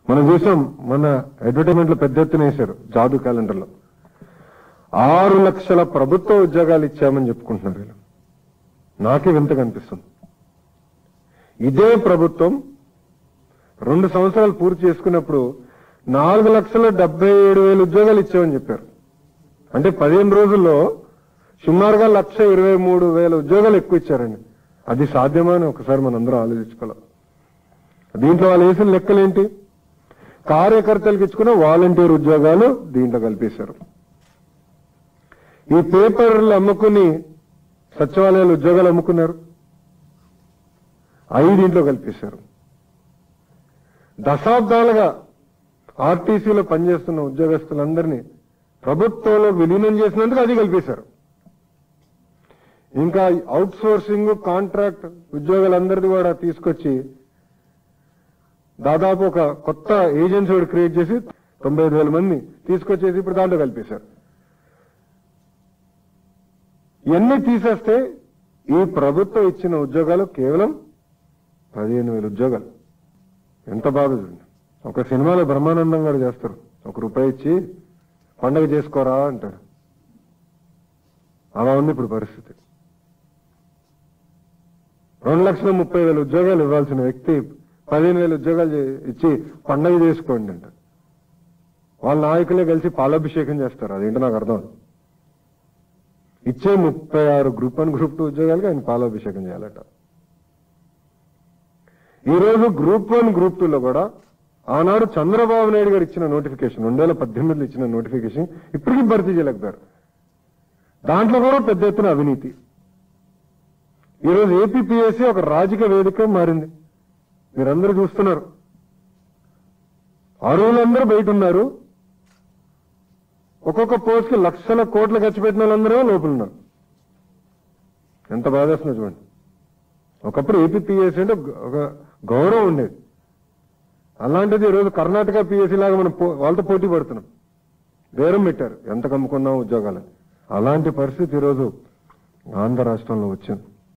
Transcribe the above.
మనం చూసాం మన అడ్వర్టైజ్మెంట్ లో పెద్ద ఎత్తున వేశారు జాదు క్యాలెండర్ లో ఆరు లక్షల ప్రభుత్వ ఉద్యోగాలు ఇచ్చామని చెప్పుకుంటున్నారు వీళ్ళు నాకే వింత కనిపిస్తుంది ఇదే ప్రభుత్వం రెండు సంవత్సరాలు పూర్తి చేసుకున్నప్పుడు నాలుగు లక్షల డెబ్బై ఏడు వేల ఉద్యోగాలు ఇచ్చామని చెప్పారు అంటే పదిహేను రోజుల్లో సుమారుగా లక్ష ఇరవై మూడు వేల ఉద్యోగాలు ఎక్కువ ఇచ్చారండి అది సాధ్యమా అని ఒకసారి మనందరం ఆలోచించుకోవాలి దీంట్లో వాళ్ళు వేసిన లెక్కలేంటి కార్యకర్తలకు ఇచ్చుకున్న వాలంటీర్ ఉద్యోగాలు దీంట్లో కల్పేశారు ఈ పేపర్లు అమ్ముకుని సచివాలయాలు ఉద్యోగాలు అమ్ముకున్నారు అవి దీంట్లో కల్పేశారు దశాబ్దాలుగా ఆర్టీసీలో పనిచేస్తున్న ఉద్యోగస్తులందరినీ ప్రభుత్వంలో విలీనం చేసినందుకు అది కల్పేశారు ఇంకా అవుట్ సోర్సింగ్ కాంట్రాక్ట్ ఉద్యోగులందరిది కూడా తీసుకొచ్చి దాదాపు ఒక కొత్త ఏజెన్సీ ఒకటి క్రియేట్ చేసి తొంభై ఐదు వేల మంది తీసుకొచ్చేసి ఇప్పుడు దాంట్లో కల్పేశారు ఇవన్నీ తీసేస్తే ఈ ప్రభుత్వం ఇచ్చిన ఉద్యోగాలు కేవలం పదిహేను వేల ఉద్యోగాలు ఎంత బాధ చూడండి ఒక సినిమాలో బ్రహ్మానందం గారు చేస్తారు ఒక రూపాయి ఇచ్చి పండగ చేసుకోరా అంటారు అలా ఉంది ఇప్పుడు పరిస్థితి రెండు లక్షల ముప్పై వేల ఉద్యోగాలు ఇవ్వాల్సిన వ్యక్తి పదిహేను వేల ఉద్యోగాలు చే- ఇచ్చి పండగ చేసుకోండి అంట వాళ్ళ నాయకులే కలిసి పాలాభిషేకం చేస్తారు అదేంటో నాకు అర్థం అవ్వదు. ఇచ్చే ముప్పై ఆరు గ్రూప్ వన్ గ్రూప్ టూ ఉద్యోగాలకి ఆయన పాలాభిషేకం చేయాలట ఈ రోజు గ్రూప్ వన్ గ్రూప్ టూలో కూడా ఆనాడు చంద్రబాబు నాయుడు గారు ఇచ్చిన నోటిఫికేషన్ రెండు వేల పద్దెనిమిదిలో ఇచ్చిన నోటిఫికేషన్ ఇప్పటికీ భర్తీ చేయలేకపోయారు దాంట్లో కూడా పెద్ద ఎత్తున అవినీతి ఈరోజు ఏపీపీఎస్సీ ఒక రాజకీయ వేదిక మారింది మీరందరూ చూస్తున్నారు అరువులందరూ బయట ఉన్నారు ఒక్కొక్క పోస్ట్ కి లక్షల కోట్లు ఖర్చు పెట్టిన వాళ్ళందరూ లోపల ఉన్నారు ఎంత బాధేస్తుందో చూడండి ఒకప్పుడు ఏపీపీఎస్సీ అంటే ఒక గౌరవం ఉండేది అలాంటిది ఈరోజు కర్ణాటక పిఎస్సీ లాగా మనం పో- వాళ్ళతో పోటీ పడుతున్నాం బేరం పెట్టారు ఎంత కమ్ముకున్నాం ఉద్యోగాలు అలాంటి పరిస్థితి ఈరోజు ఆంధ్ర రాష్ట్రంలో వచ్చింది